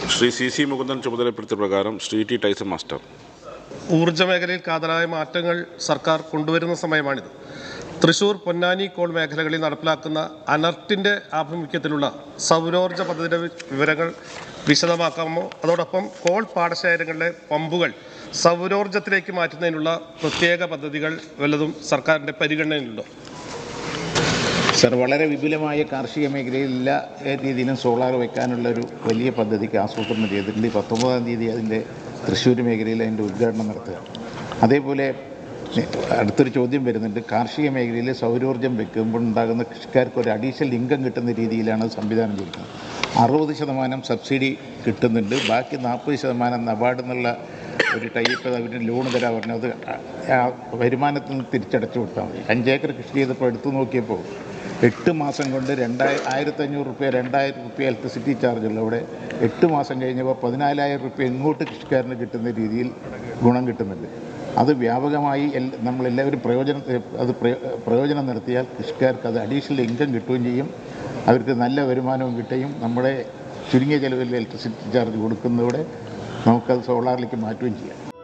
Shri C C Mukundan ചുമതലപ്പെടുത്തിയ പ്രകാരം Shri T Tyson master ഊർജ്ജ മേഖലയിൽ കാതലായ മാറ്റങ്ങൾ സർക്കാർ കൊണ്ടുവരുന്ന സമയമാണിത് തൃശൂർ പൊന്നാനി കോൾ മേഖലകളിൽ നടപ്പിലാക്കുന്ന അനർട്ടിൻ്റെ ആഭിമുഖ്യത്തിലുള്ള സൗരോർജ്ജ പദ്ധതിയുടെ വി- വിവരങ്ങൾ വിശദമാക്കാമോ അതോടൊപ്പം കോൾ പാടശേഖരങ്ങളിലെ പമ്പുകൾ സൗരോർജ്ജത്തിലേക്ക് മാറ്റുന്നതിനുള്ള പ്രത്യേക പദ്ധതികൾ വല്ലതും സർക്കാരിൻ്റെ പരിഗണനയിലുണ്ടോ സർ വളരെ വിപുലമായ കാർഷിക മേഖലയിൽ എല്ലാ രീതിയിലും സോളാർ വെക്കാനുള്ള ഒരു വലിയ പദ്ധതിക്ക് ആസൂത്രണം ചെയ്തിട്ടുണ്ട് ഈ പത്തൊമ്പതാം തീയതി അതിൻ്റെ തൃശ്ശൂർ മേഖലയിൽ അതിൻ്റെ ഉദ്ഘാടനം നടത്തുക അതേപോലെ അടുത്തൊരു ചോദ്യം വരുന്നുണ്ട് കാർഷിക മേഖലയിൽ സൗരോർജ്ജം വെക്കുമ്പോൾ ഉണ്ടാകുന്ന കൃഷിക്കാർക്ക് ഒരു അഡീഷണൽ ഇൻകം കിട്ടുന്ന രീതിയിലാണ് അത് സംവിധാനം ചെയ്തിരിക്കുന്നത് അറുപത് ശതമാനം സബ്സിഡി കിട്ടുന്നുണ്ട് ബാക്കി നാൽപ്പത് ശതമാനം നബാർഡ് എന്നുള്ള ഒരു ടൈപ്പ് അവർ ലോൺ തരാൻ പറഞ്ഞു അത് ആ വരുമാനത്തിൽ നിന്ന് തിരിച്ചടച്ചു കൊടുത്താൽ മതി അഞ്ചേക്കർ കൃഷി ചെയ്തപ്പോൾ എടുത്തു നോക്കിയപ്പോൾ എട്ട് മാസം കൊണ്ട് രണ്ടായി ആയിരത്തഞ്ഞൂറ് റുപ്യ രണ്ടായിരം റുപ്യ ഇലക്ട്രിസിറ്റി ചാർജ് ഉള്ള അവിടെ എട്ട് മാസം കഴിഞ്ഞപ്പോൾ പതിനാലായിരം റുപ്യ ഇങ്ങോട്ട് കൃഷിക്കാരന് കിട്ടുന്ന രീതിയിൽ ഗുണം കിട്ടുന്നുണ്ട് അത് വ്യാപകമായി എൽ നമ്മളെല്ലാവരും പ്രയോജനം അത് പ്രയോ- പ്രയോജനം നടത്തിയാൽ കൃഷിക്കാർക്ക് അത് അഡീഷണൽ ഇൻകം കിട്ടുകയും ചെയ്യും അവർക്ക് നല്ല വരുമാനവും കിട്ടുകയും നമ്മുടെ ചുരുങ്ങിയ ചിലവിൽ ഇലക്ട്രിസിറ്റി ചാർജ് കൊടുക്കുന്നതോടെ നമുക്കത് സോളാറിലേക്ക് മാറ്റുകയും ചെയ്യാം